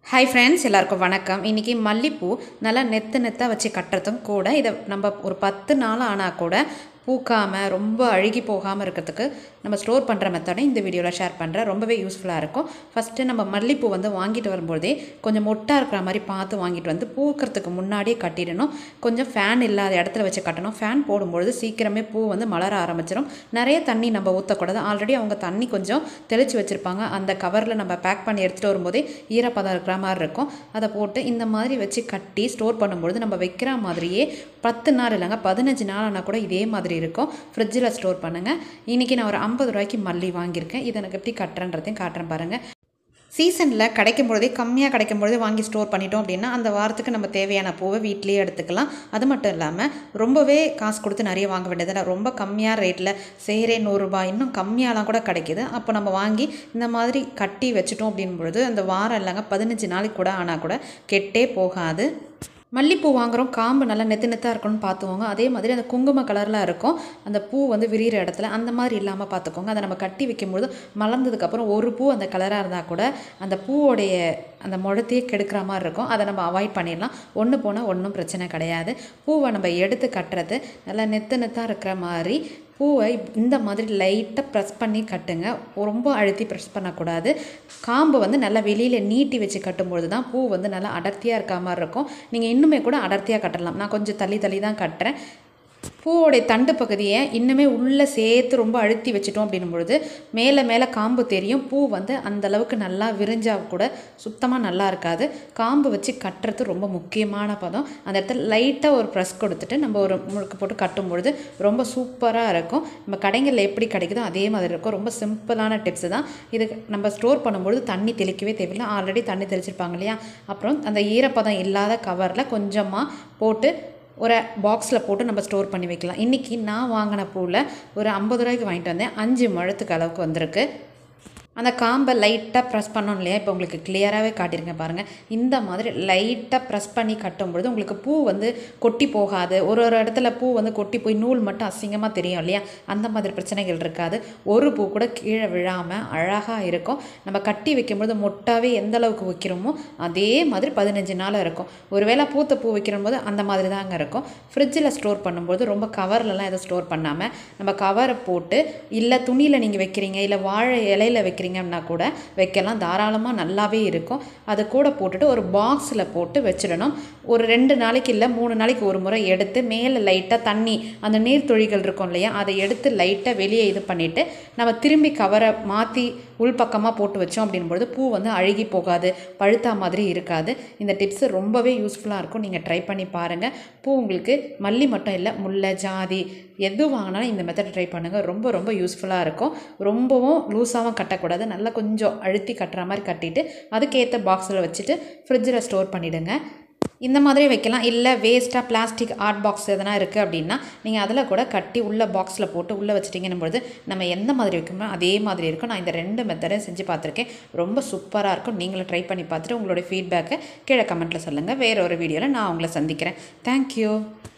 hi friends எல்லாருக்கும் வணக்கம் இன்றைக்கி மல்லிப்பூ நல்லா நெத்து நெத்தாக வச்சு கட்டுறதும் கூட இதை நம்ம ஒரு பத்து நாள் ஆனால் கூட பூக்காமல் ரொம்ப அழுகி போகாமல் இருக்கிறதுக்கு நம்ம ஸ்டோர் பண்ணுற மெத்தடை இந்த வீடியோவில் ஷேர் பண்ணுறேன் ரொம்பவே யூஸ்ஃபுல்லாக இருக்கும் ஃபஸ்ட்டு நம்ம மல்லிப்பூ வந்து வாங்கிட்டு வரும்போதே கொஞ்சம் மொட்டாக இருக்கிற மாதிரி பார்த்து வாங்கிட்டு வந்து பூக்கிறதுக்கு முன்னாடியே கட்டிடணும் கொஞ்சம் ஃபேன் இல்லாத இடத்துல வச்சு கட்டணும் ஃபேன் போடும்பொழுது சீக்கிரமே பூ வந்து மலர ஆரம்பிச்சிடும் நிறைய தண்ணி நம்ம ஊற்றக்கூடாது ஆல்ரெடி அவங்க தண்ணி கொஞ்சம் தெளித்து வச்சுருப்பாங்க அந்த கவரில் நம்ம பேக் பண்ணி எடுத்துகிட்டு வரும்போதே ஈரப்பதம் இருக்கிற மாதிரி இருக்கும் அதை போட்டு இந்த மாதிரி வச்சு கட்டி ஸ்டோர் பண்ணும்பொழுது நம்ம வைக்கிற மாதிரியே பத்து நாள் இல்லைங்க பதினஞ்சு நாள் ஆனால் கூட இதே மாதிரி இருக்கும் ஃப்ரிட்ஜில் ஸ்டோர் பண்ணுங்கள் இன்றைக்கி நான் ஒரு ஐம்பது ரூபாய்க்கு மல்லி வாங்கியிருக்கேன் இதை எனக்கு எப்படி கட்டுறேன்றதையும் காட்டுறேன் பாருங்கள் சீசனில் கிடைக்கும் பொழுதே கம்மியாக கிடைக்கும் பொழுதே வாங்கி ஸ்டோர் பண்ணிட்டோம் அப்படின்னா அந்த வாரத்துக்கு நம்ம தேவையான பூவை வீட்டிலேயே எடுத்துக்கலாம் அது மட்டும் இல்லாமல் ரொம்பவே காசு கொடுத்து நிறைய வாங்க வேண்டியதில்லை ரொம்ப கம்மியாக ரேட்டில் சேரே நூறுரூபா இன்னும் கம்மியாலாம் கூட கிடைக்கிது அப்போ நம்ம வாங்கி இந்த மாதிரி கட்டி வச்சுட்டோம் அப்படின் பொழுது அந்த வாரம் இல்லைங்க பதினஞ்சு நாளைக்கு கூட ஆனால் கூட கெட்டே போகாது மல்லிப்பூ வாங்குகிறோம் காம்பு நல்லா நெத்து நெத்தாக இருக்கணும்னு பார்த்துக்கோங்க அதே மாதிரி அந்த குங்கும கலரில் இருக்கும் அந்த பூ வந்து விரிகிற இடத்துல அந்த மாதிரி இல்லாமல் பார்த்துக்கோங்க அதை நம்ம கட்டி வைக்கும்பொழுது மலர்ந்ததுக்கப்புறம் ஒரு பூ அந்த கலராக இருந்தால் கூட அந்த பூவோடைய அந்த முடத்தையே கெடுக்கிற மாதிரி இருக்கும் அதை நம்ம அவாய்ட் பண்ணிடலாம் ஒன்று போனால் ஒன்றும் பிரச்சனை கிடையாது பூவை நம்ம எடுத்து கட்டுறது நல்லா நெத்து நெத்தாக இருக்கிற மாதிரி பூவை இந்த மாதிரி லைட்டாக ப்ரெஸ் பண்ணி கட்டுங்க ரொம்ப அழுத்தி ப்ரெஸ் பண்ணக்கூடாது காம்பு வந்து நல்லா வெளியில் நீட்டி வச்சு கட்டும்பொழுது தான் பூ வந்து நல்லா அடர்த்தியாக இருக்க மாதிரி இருக்கும் நீங்கள் இன்னுமே கூட அடர்த்தியாக கட்டலாம் நான் கொஞ்சம் தள்ளி தள்ளி தான் கட்டுறேன் பூவோடைய தண்டு பகுதியை இன்னுமே உள்ளே சேர்த்து ரொம்ப அழுத்தி வச்சிட்டோம் அப்படின்னும் பொழுது மேலே மேலே காம்பு தெரியும் பூ வந்து அந்த அளவுக்கு நல்லா விரிஞ்சா கூட சுத்தமாக நல்லா இருக்காது காம்பு வச்சு கட்டுறது ரொம்ப முக்கியமான பதம் அந்த இடத்துல லைட்டாக ஒரு ப்ரெஸ் கொடுத்துட்டு நம்ம ஒரு முழுக்கு போட்டு கட்டும் பொழுது ரொம்ப சூப்பராக இருக்கும் நம்ம கடைகளில் எப்படி கிடைக்குதோ அதே மாதிரி இருக்கும் ரொம்ப சிம்பிளான டிப்ஸ் தான் இது நம்ம ஸ்டோர் பண்ணும்பொழுது தண்ணி தெளிக்கவே தேவையில்லை ஆல்ரெடி தண்ணி தெளிச்சிருப்பாங்க இல்லையா அப்புறம் அந்த ஈரப்பதம் இல்லாத கவரில் கொஞ்சமாக போட்டு ஒரு பாக்ஸில் போட்டு நம்ம ஸ்டோர் பண்ணி வைக்கலாம் இன்றைக்கி நான் வாங்கின பூவில் ஒரு ஐம்பது ரூபாய்க்கு வாங்கிட்டு வந்தேன் அஞ்சு முழத்துக்கு அளவுக்கு வந்திருக்கு அந்த காம்பை லைட்டாக ப்ரெஸ் பண்ணோம் இல்லையா இப்போ உங்களுக்கு கிளியராகவே காட்டியிருக்கேன் பாருங்கள் இந்த மாதிரி லைட்டாக ப்ரெஸ் பண்ணி கட்டும்பொழுது உங்களுக்கு பூ வந்து கொட்டி போகாது ஒரு ஒரு இடத்துல பூ வந்து கொட்டி போய் நூல் மட்டும் அசிங்கமாக தெரியும் இல்லையா அந்த மாதிரி பிரச்சனைகள் இருக்காது ஒரு பூ கூட கீழே விழாமல் அழகாக இருக்கும் நம்ம கட்டி வைக்கும்பொழுது மொட்டாவே எந்த அளவுக்கு வைக்கிறோமோ அதே மாதிரி பதினஞ்சு நாள் இருக்கும் ஒருவேளை பூத்த பூ வைக்கிற போது அந்த மாதிரி தாங்க இருக்கும் ஃப்ரிட்ஜில் ஸ்டோர் பண்ணும்போது ரொம்ப கவர்லலாம் எதுவும் ஸ்டோர் பண்ணாமல் நம்ம கவரை போட்டு இல்லை துணியில் நீங்கள் வைக்கிறீங்க இல்லை வாழை இலையில் வைக்கிறீங்க வைக்கிறீங்கன்னா கூட வைக்கலாம் தாராளமாக நல்லாவே இருக்கும் அது கூட போட்டுட்டு ஒரு பாக்ஸில் போட்டு வச்சிடணும் ஒரு ரெண்டு நாளைக்கு இல்லை மூணு நாளைக்கு ஒரு முறை எடுத்து மேலே லைட்டாக தண்ணி அந்த நீர்த்துளிகள் இருக்கும் இல்லையா அதை எடுத்து லைட்டாக வெளியே இது பண்ணிவிட்டு நம்ம திரும்பி கவரை மாற்றி உள்பக்கமாக போட்டு வச்சோம் அப்படின்பொழுது பூ வந்து அழுகி போகாது பழுத்தா மாதிரி இருக்காது இந்த டிப்ஸு ரொம்பவே யூஸ்ஃபுல்லாக இருக்கும் நீங்கள் ட்ரை பண்ணி பாருங்கள் பூ உங்களுக்கு மல்லி மட்டும் இல்லை முல்லை ஜாதி எது வாங்கினாலும் இந்த மெத்தட் ட்ரை பண்ணுங்கள் ரொம்ப ரொம்ப யூஸ்ஃபுல்லாக இருக்கும் ரொம்பவும் லூஸாகவும் கட்டக்கூடாது நல்லா கொஞ்சம் அழுத்தி கட்டுற மாதிரி கட்டிட்டு அதுக்கேற்ற பாக்ஸில் வச்சுட்டு ஃப்ரிட்ஜில் ஸ்டோர் பண்ணிவிடுங்க இந்த மாதிரி வைக்கலாம் இல்லை வேஸ்ட்டாக பிளாஸ்டிக் ஆர்ட் பாக்ஸ் எதனா இருக்குது அப்படின்னா நீங்கள் அதில் கூட கட்டி உள்ள பாக்ஸில் போட்டு உள்ளே வச்சிட்டிங்கன்னும் பொழுது நம்ம எந்த மாதிரி வைக்கணுமோ அதே மாதிரி இருக்கும் நான் இந்த ரெண்டு மெத்தடையும் செஞ்சு பார்த்துருக்கேன் ரொம்ப சூப்பராக இருக்கும் நீங்களும் ட்ரை பண்ணி பார்த்துட்டு உங்களுடைய ஃபீட்பேக்கை கீழே கமெண்ட்டில் சொல்லுங்கள் வேறு ஒரு வீடியோவில் நான் உங்களை சந்திக்கிறேன் தேங்க்யூ